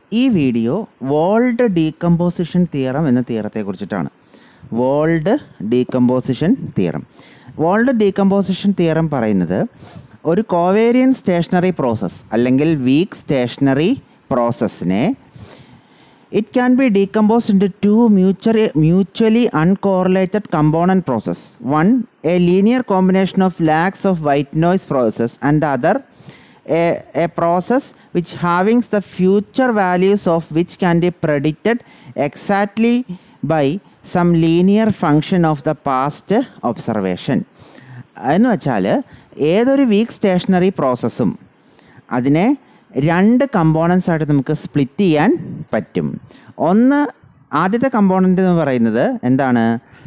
ഈ video would decomposition theorem എന്ന തിയറത്തെ കുറിച്ചിട്ടാണ് Wold decomposition theorem Wold decomposition theorem പറയുന്നത് ഒരു കോവേരിയൻ സ്റ്റേഷനറി പ്രോസസ്സ് അല്ലെങ്കിൽ വീക്ക് സ്റ്റേഷനറി പ്രോസസ്സിനെ It can be decomposed into two mutually, mutually uncorrelated component process. One, a linear combination of lakhs of white noise process and the other, a, a process which having the future values of which can be predicted exactly by some linear function of the past observation. എന്ന് വെച്ചാൽ ഏതൊരു week stationery പ്രോസസ്സും അതിനെ രണ്ട് components ആയിട്ട് നമുക്ക് split ചെയ്യാൻ പറ്റും ഒന്ന് ആദ്യത്തെ കമ്പോണൻ്റ് എന്ന് പറയുന്നത് എന്താണ്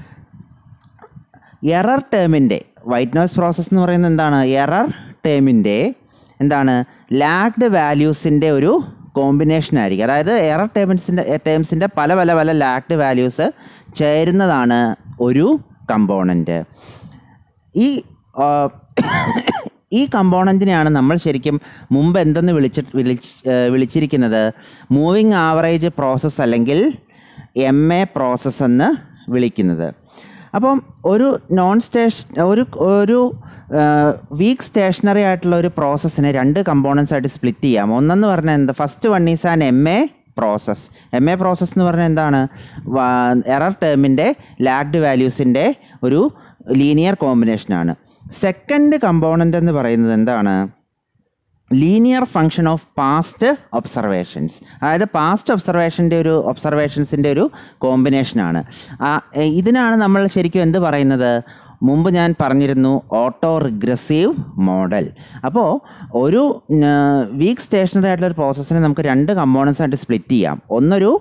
എറർ ടേമിൻ്റെ വൈറ്റ് നോയ്സ് പ്രോസസ്സ് എന്ന് പറയുന്നത് എന്താണ് എറർ ടേമിൻ്റെ എന്താണ് ലാഗ്ഡ് വാല്യൂസിൻ്റെ ഒരു കോമ്പിനേഷൻ ആയിരിക്കും അതായത് എറർ ടേംസിൻ്റെ ടേംസിൻ്റെ പല പല പല ലാഗ്ഡ് വാല്യൂസ് ചേരുന്നതാണ് ഒരു കമ്പോണൻറ്റ് ഈ ആ, ഈ കമ്പോണൻറ്റിനെയാണ് നമ്മൾ ശരിക്കും മുമ്പ് എന്തെന്ന് വിളിച്ച് വിളിച്ച് ഏ, വിളിച്ചിരിക്കുന്നത് മൂവിങ് ആവറേജ് പ്രോസസ്സ് അല്ലെങ്കിൽ എം എ പ്രോസസ്സ് എന്ന് വിളിക്കുന്നത് അപ്പം ഒരു നോൺ സ്റ്റേഷൻ ഒരു ഒരു വീക്ക് സ്റ്റേഷനറി ആയിട്ടുള്ള ഒരു പ്രോസസ്സിനെ രണ്ട് കമ്പോണൻസ് ആയിട്ട് സ്പ്ലിറ്റ് ചെയ്യാം ഒന്നെന്ന് പറഞ്ഞാൽ എന്താ first one is an M A process M A process എന്ന് പറഞ്ഞാൽ എന്താണ് എറർ ടേമിൻ്റെ ലാഗ്ഡ് വാല്യൂസിൻ്റെ ഒരു ലീനിയർ കോമ്പിനേഷനാണ് സെക്കൻഡ് കമ്പോണൻ്റ് എന്ന് പറയുന്നത് എന്താണ് linear function of past observations അതായത് പാസ്റ്റ് ഒബ്സർവേഷൻ്റെ ഒരു ഒബ്സർവേഷൻസിൻ്റെ ഒരു കോമ്പിനേഷനാണ് ആ, എ, ഇതിനാണ് നമ്മൾ ശരിക്കും എന്ത് പറയുന്നത് മുമ്പ് ഞാൻ പറഞ്ഞിരുന്നു ഓട്ടോ റിഗ്രസീവ് മോഡൽ അപ്പോൾ ഒരു വീക്ക് സ്റ്റേഷനറി ആയിട്ടുള്ള ഒരു പ്രോസസ്സിനെ നമുക്ക് രണ്ട് കമ്പോണൻസ് ആയിട്ട് സ്പ്ലിറ്റ് ചെയ്യാം ഒന്നൊരു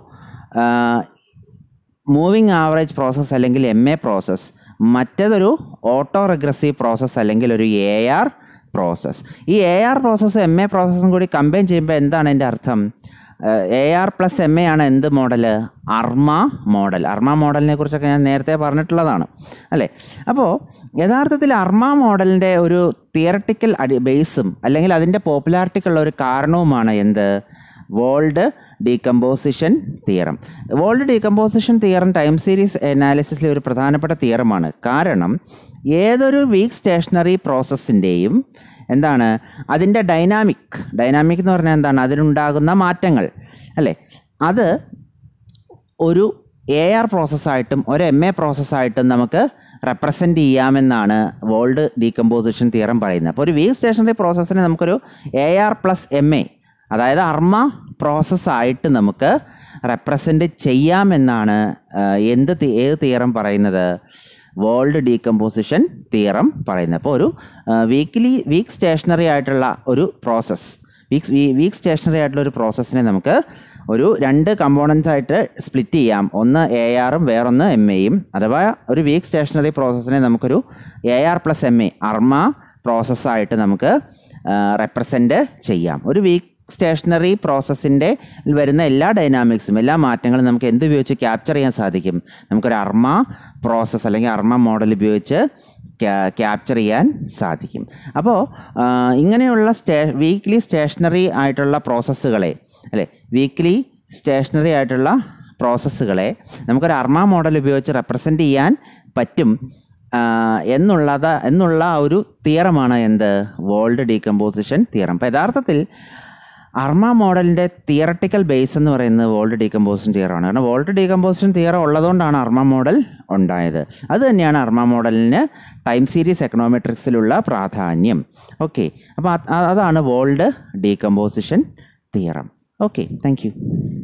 മൂവിങ് ആവറേജ് പ്രോസസ്സ് അല്ലെങ്കിൽ എം എ പ്രോസസ്സ് മറ്റേതൊരു ഓട്ടോ റിഗ്രസീവ് പ്രോസസ്സ് അല്ലെങ്കിൽ ഒരു എ ആർ പ്രോസസ്സ് ഈ എ ആർ പ്രോസസ്സും എം എ പ്രോസസ്സും കൂടി കമ്പൈൻ ചെയ്യുമ്പോൾ എന്താണ് എൻ്റെ അർത്ഥം A R plus M A ആണ് എന്ത് മോഡൽ അർമ മോഡൽ അർമ മോഡലിനെ കുറിച്ചൊക്കെ ഞാൻ നേരത്തെ പറഞ്ഞിട്ടുള്ളതാണ് അല്ലേ അപ്പോൾ യഥാർത്ഥത്തിൽ അർമ മോഡലിൻ്റെ ഒരു തിയറട്ടിക്കൽ അടി ബേസും അല്ലെങ്കിൽ അതിൻ്റെ പോപ്പുലാരിറ്റിക്കുള്ള ഒരു കാരണവുമാണ് എന്ത് Wold decomposition theorem Wold decomposition theorem time series അനാലിസിസിലെ ഒരു പ്രധാനപ്പെട്ട തിയറമാണ് കാരണം ഏതൊരു വീക്ക് സ്റ്റേഷനറി പ്രോസസ്സിൻ്റെയും എന്താണ് അതിൻ്റെ ഡൈനാമിക് ഡൈനാമിക് എന്ന് പറഞ്ഞാൽ എന്താണ് അതിനുണ്ടാകുന്ന മാറ്റങ്ങൾ അല്ലേ അത് ഒരു എ ആർ പ്രോസസ്സായിട്ടും ഒരു എം എ പ്രോസസ്സായിട്ടും നമുക്ക് റെപ്രസെൻറ്റ് ചെയ്യാമെന്നാണ് വോൾഡ് ഡീകമ്പോസിഷൻ തിയറം പറയുന്നത് അപ്പോൾ ഒരു വീക്ക് സ്റ്റേഷനറി പ്രോസസ്സിനെ നമുക്കൊരു A R plus M A അതായത് അർമ്മ പ്രോസസ്സായിട്ട് നമുക്ക് റെപ്രസെൻറ്റ് ചെയ്യാമെന്നാണ് ആ, എന്ത് തി- ഏത് തിയറം പറയുന്നത് വേൾഡ് ഡീകമ്പോസിഷൻ തിയറം പറയുന്നത് അപ്പോൾ ഒരു വീക്ക്ലി വീക്ക് സ്റ്റേഷനറി ആയിട്ടുള്ള ഒരു പ്രോസസ്സ് വീക്ക് വീക്ക് സ്റ്റേഷനറി ആയിട്ടുള്ള ഒരു പ്രോസസ്സിനെ നമുക്ക് ഒരു രണ്ട് കമ്പോണൻസ് ആയിട്ട് സ്പ്ലിറ്റ് ചെയ്യാം ഒന്ന് എ ആറും വേറൊന്ന് എം എയും അഥവാ ഒരു വീക്ക് സ്റ്റേഷനറി പ്രോസസ്സിനെ നമുക്കൊരു A R plus M A ARMA പ്രോസസ്സായിട്ട് നമുക്ക് റെപ്രസെൻറ്റ് ചെയ്യാം ഒരു വീക്ക് സ്റ്റേഷനറി പ്രോസസ്സിൻ്റെ വരുന്ന എല്ലാ ഡൈനാമിക്സും എല്ലാ മാറ്റങ്ങളും നമുക്ക് എന്ത് ഉപയോഗിച്ച് ക്യാപ്ചർ ചെയ്യാൻ സാധിക്കും നമുക്കൊരു അർമ പ്രോസസ്സ് അല്ലെങ്കിൽ അർമ മോഡൽ ഉപയോഗിച്ച് ക്യാപ്ചർ ചെയ്യാൻ സാധിക്കും അപ്പോൾ ആ, ഇങ്ങനെയുള്ള സ്റ്റേ വീക്ക്ലി സ്റ്റേഷനറി ആയിട്ടുള്ള പ്രോസസ്സുകളെ അല്ലേ വീക്ക്ലി സ്റ്റേഷനറി ആയിട്ടുള്ള പ്രോസസ്സുകളെ നമുക്കൊരു അർമ മോഡൽ ഉപയോഗിച്ച് റെപ്രസെൻറ്റ് ചെയ്യാൻ പറ്റും ആ, എന്നുള്ളത് എന്നുള്ള ഒരു തിയറമാണ് എന്ത് വോൾഡ് ഡീകമ്പോസിഷൻ തിയറം അപ്പോൾ യഥാർത്ഥത്തിൽ അർമ മോഡലിൻ്റെ തിയറട്ടിക്കൽ ബേസ് എന്ന് പറയുന്നത് വോൾഡ് ഡീകമ്പോസിഷൻ തിയറാണ് കാരണം വോൾഡ് ഡീകമ്പോസിഷൻ തിയറം ഉള്ളതുകൊണ്ടാണ് അർമ മോഡൽ ഉണ്ടായത് അത് തന്നെയാണ് അർമ മോഡലിന് ടൈം സീരീസ് എക്കണോമെട്രിക്സിലുള്ള പ്രാധാന്യം ഓക്കെ അപ്പോൾ അത് അതാണ് Wold decomposition theorem okay thank U